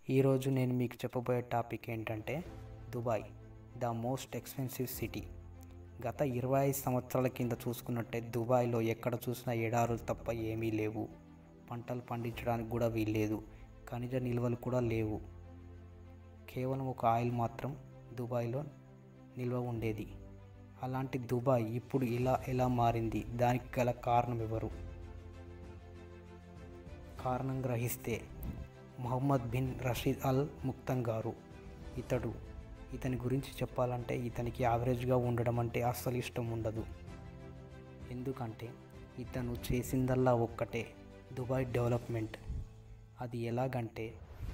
ఈరోజు నేను మీకు చెప్పబోయే టాపిక్ ఏంటంటే Dubai the most expensive city గత ఇరవై ఐదు సంవత్సరాల కింద చూసుకున్నట్టే దుబాయ్లో ఎక్కడ చూసినా ఎడారులు తప్ప ఏమీ లేవు పంటలు పండించడానికి కూడా వీల్లేదు ఖనిజ నిల్వలు కూడా లేవు కేవలం ఒక ఆయిల్ మాత్రం దుబాయ్లో నిల్వ ఉండేది అలాంటి దుబాయ్ ఇప్పుడు ఇలా ఎలా మారింది దానికి గల కారణం ఎవరు కారణం గ్రహిస్తే Mohammed bin Rashid Al Maktoum గారు ఇతడు ఇతని గురించి చెప్పాలంటే ఇతనికి యావరేజ్గా ఉండడం అంటే అస్సలు ఇష్టం ఉండదు ఎందుకంటే ఇతను చేసిందల్లా ఒక్కటే దుబాయ్ డెవలప్మెంట్ అది ఎలాగంటే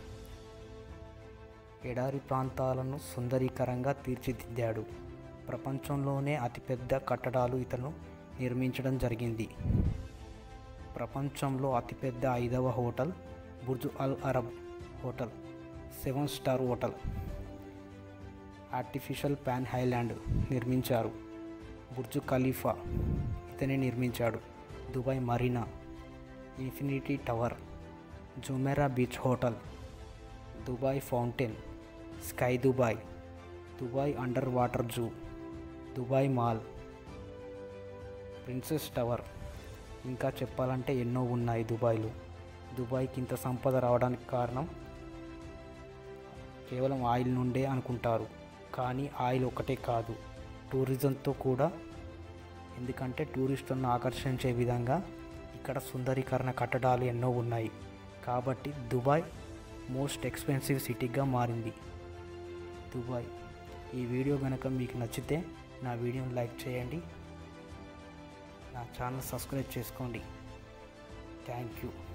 ఎడారి ప్రాంతాలను సుందరీకరంగా తీర్చిదిద్దాడు ప్రపంచంలోనే అతిపెద్ద కట్టడాలు ఇతను నిర్మించడం జరిగింది ప్రపంచంలో అతిపెద్ద ఐదవ hotel Burj Al Arab hotel seven star hotel artificial palm island నిర్మించారు బుర్జ్ ఖలీఫా ఇతనే నిర్మించాడు Dubai Marina Infinity Tower Jumeirah Beach Hotel Dubai Fountain Sky Dubai Dubai underwater zoo Dubai Mall Princess Tower ఇంకా చెప్పాలంటే ఎన్నో ఉన్నాయి దుబాయ్లో దుబాయ్కి ఇంత సంపద రావడానికి కారణం కేవలం ఆయిల్ నుండే అనుకుంటారు కానీ ఆయిల్ ఒకటే కాదు టూరిజంతో కూడా ఎందుకంటే టూరిస్టులను ఆకర్షించే విధంగా ఇక్కడ సుందరీకరణ కట్టడాలు ఎన్నో ఉన్నాయి కాబట్టి దుబాయ్ మోస్ట్ ఎక్స్పెన్సివ్ సిటీగా మారింది దుబాయ్ ఈ వీడియో కనుక మీకు నచ్చితే నా వీడియోని లైక్ చేయండి నా ఛానల్ సబ్స్క్రైబ్ చేసుకోండి థ్యాంక్ యూ